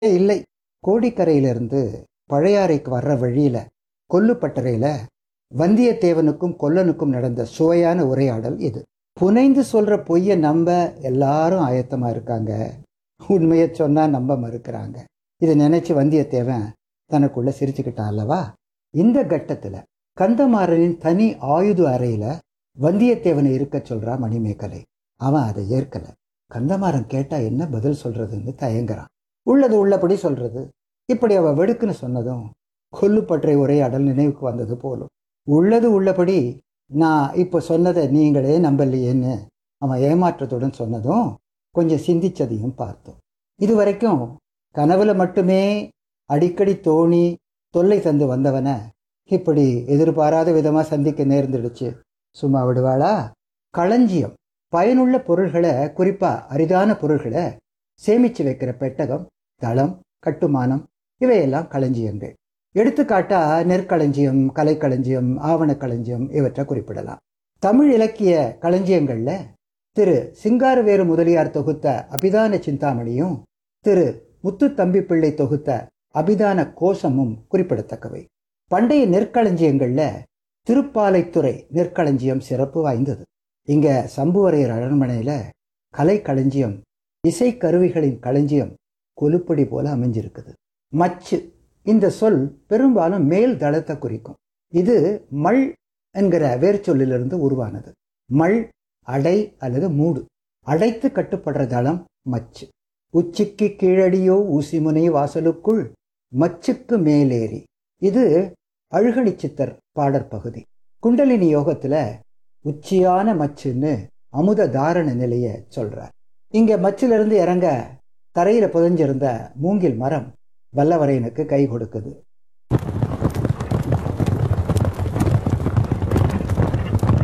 இல்லை கோடிக்கரையிலிருந்து பழையாறைக்கு வர்ற வழியில கொல்லுப்பட்டறையில வந்தியத்தேவனுக்கும் கொல்லனுக்கும் நடந்த சுவையான உரையாடல் இது புனைந்து சொல்ற பொய்ய நம்ப எல்லாரும் ஆயத்தமா இருக்காங்க உண்மையை சொன்னா நம்ப மறுக்கிறாங்க இதை நினைச்சு வந்தியத்தேவன் தனக்குள்ள சிரிச்சுக்கிட்டான் அல்லவா இந்த கட்டத்துல கந்தமாறனின் தனி ஆயுத அறையில வந்தியத்தேவனை இருக்க சொல்றா மணிமேகலை அவன் அதை ஏற்கல கந்தமாறன் கேட்டா என்ன பதில் சொல்றதுன்னு தயங்குறான் உள்ளது உள்ளபடி சொல்றது இப்படி அவ வெடுக்குன்னு சொன்னதும் கொல்லுப்பற்றை உரையாடல் நினைவுக்கு வந்தது போலும் உள்ளது உள்ளபடி நான் இப்போ சொன்னதை நீங்களே நம்பலையேன்னு அவன் ஏமாற்றத்துடன் சொன்னதும் கொஞ்சம் சிந்திச்சதையும் பார்த்தோம் இது வரைக்கும் கனவுல மட்டுமே அடிக்கடி தோணி தொல்லை தந்து வந்தவனை இப்படி எதிர்பாராத விதமாக சந்திக்க நேர்ந்துடுச்சு சும்மா விடுவாளா களஞ்சியம் பயனுள்ள பொருள்களை குறிப்பா அரிதான பொருள்களை சேமிச்சு வைக்கிற பெட்டகம் தளம் கட்டுமானம் இவையெல்லாம் களஞ்சியங்கள் எடுத்துக்காட்டா நெற்களஞ்சியம் கலைக்களஞ்சியம் ஆவணக்களஞ்சியம் இவற்றை குறிப்பிடலாம் தமிழ் இலக்கிய களஞ்சியங்கள்ல திரு சிங்காரவேறு முதலியார் தொகுத்த அபிதான சிந்தாமணியும் திரு முத்து தம்பி பிள்ளை தொகுத்த அபிதான கோஷமும் குறிப்பிடத்தக்கவை பண்டைய நெற்களஞ்சியங்கள்ல திருப்பாலைத்துறை நெற்களஞ்சியம் சிறப்பு வாய்ந்தது இங்க சம்புவரையர் அரண்மனையில கலைக்களஞ்சியம் இசைக்கருவிகளின் களஞ்சியம் கொலுப்படி போல அமைஞ்சிருக்குது மச்சு இந்த சொல் பெரும்பாலும் மேல் தளத்தை குறிக்கும் இது மல் என்கிற வேர்ச்சொல்லிலிருந்து உருவானது மல் அடை அல்லது மூடு அடைத்து கட்டுப்படுற தளம் மச்சு உச்சிக்கு கீழடியோ ஊசிமுனை வாசலுக்குள் மச்சுக்கு மேலேறி இது அழுகணி சித்தர் பாடற் பகுதி குண்டலினி யோகத்துல உச்சியான மச்சுன்னு அமுத தாரண நிலைய சொல்றார் இங்க மச்சிலிருந்து இறங்க தரையில புதஞ்சிருந்த மூங்கில் மரம் வல்லவரையனுக்கு கை கொடுக்குது